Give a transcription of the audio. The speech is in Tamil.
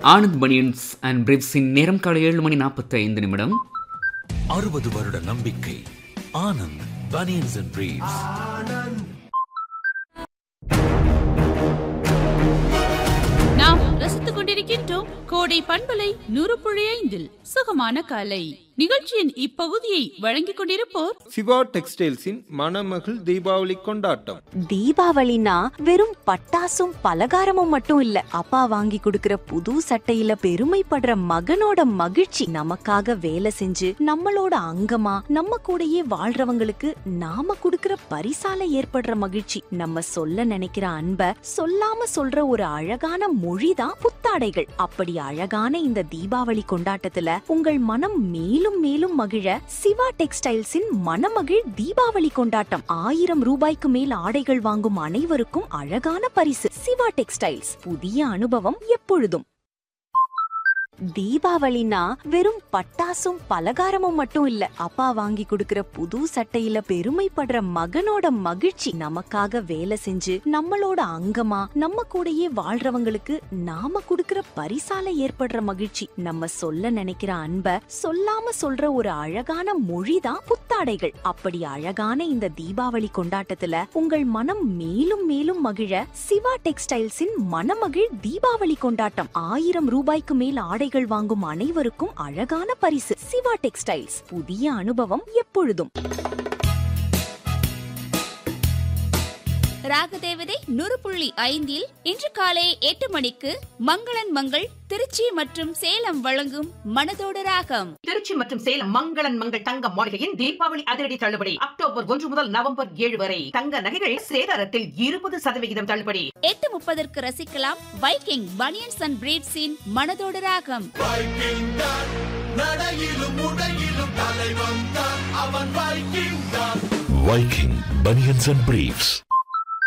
ஆனந்த் பனியன்ஸ் அண்ட் பிரிப்ஸின் நேரம் காலை ஏழு மணி நாற்பத்தி ஐந்து நிமிடம் அறுபது வருட நம்பிக்கை ஆனந்த் பனியன்ஸ் அண்ட் பிரீவ்ஸ் நாம் ரசித்துக் கொண்டிருக்கின்றோம் கோடை பண்பலை நூறு புள்ளி ஐந்தில் சுகமான காலை நிகழ்ச்சியின் இப்பகுதியை வழங்கிக் கொண்டிருப்போர் சிவா டெக்ஸ்டைல்ஸின் மணமகள் தீபாவளி கொண்டாட்டம் தீபாவளினா வெறும் பட்டாசும் பலகாரமும் மட்டும் இல்ல அப்பா வாங்கி கொடுக்கிற புது சட்டையில பெருமைப்படுற மகனோட மகிழ்ச்சி நமக்காக வேலை செஞ்சு நம்மளோட அங்கமா நம்ம கூடயே வாழ்றவங்களுக்கு நாம கொடுக்கிற பரிசால ஏற்படுற மகிழ்ச்சி நம்ம சொல்ல நினைக்கிற அன்ப சொல்லாம சொல்ற ஒரு அழகான மொழிதான் புத்தாடைகள் அப்படி அழகான இந்த தீபாவளி கொண்டாட்டத்துல உங்கள் மனம் மேலும் மேலும் மகிழ சிவா டெக்ஸ்டைல்ஸின் மணமகிழ் தீபாவளி கொண்டாட்டம் ஆயிரம் ரூபாய்க்கு மேல் ஆடைகள் வாங்கும் அனைவருக்கும் அழகான பரிசு சிவா டெக்ஸ்டைல்ஸ் புதிய அனுபவம் எப்பொழுதும் தீபாவளினா வெறும் பட்டாசும் பலகாரமும் மட்டும் இல்ல அப்பா வாங்கி கொடுக்கிற புது சட்டையில பெருமைப்படுற மகனோட மகிழ்ச்சி நமக்காக வேலை செஞ்சு நம்மளோட அங்கமா நம்ம கூடயே வாழ்றவங்களுக்கு நாம கொடுக்கிற பரிசால ஏற்படுற மகிழ்ச்சி நம்ம சொல்ல நினைக்கிற அன்ப சொல்லாம சொல்ற ஒரு அழகான மொழிதான் புத்தாடைகள் அப்படி அழகான இந்த தீபாவளி கொண்டாட்டத்துல உங்கள் மனம் மேலும் மேலும் மகிழ சிவா டெக்ஸ்டைல்ஸின் மணமகிழ் தீபாவளி கொண்டாட்டம் ஆயிரம் ரூபாய்க்கு மேல் ஆடைகள் வாங்கும் அனைவருக்கும் அழகான பரிசு சிவா டெக்ஸ்டைல்ஸ் புதிய அனுபவம் எப்பொழுதும் ராகதேவதை நூறு புள்ளி ஐந்தில் இன்று காலை எட்டு மணிக்கு மங்களன் மங்கள் திருச்சி மற்றும் சேலம் வழங்கும் மனதோடு ராகம் திருச்சி மற்றும் சேலம் மங்களன் மங்கள் தங்க மாளிகையின் தீபாவளி அதிரடி தள்ளுபடி அக்டோபர் ஒன்று முதல் நவம்பர் ஏழு வரை தங்க நகைகள் சேதாரத்தில் இருபது சதவிகிதம் தள்ளுபடி எட்டு முப்பதற்கு ரசிக்கலாம் வைக்கிங் பனியன்ஸ் அண்ட் பிரீட்ஸின் மனதோடு ராகம் வைக்கிங் பனியன்ஸ் அண்ட் பிரீவ்ஸ்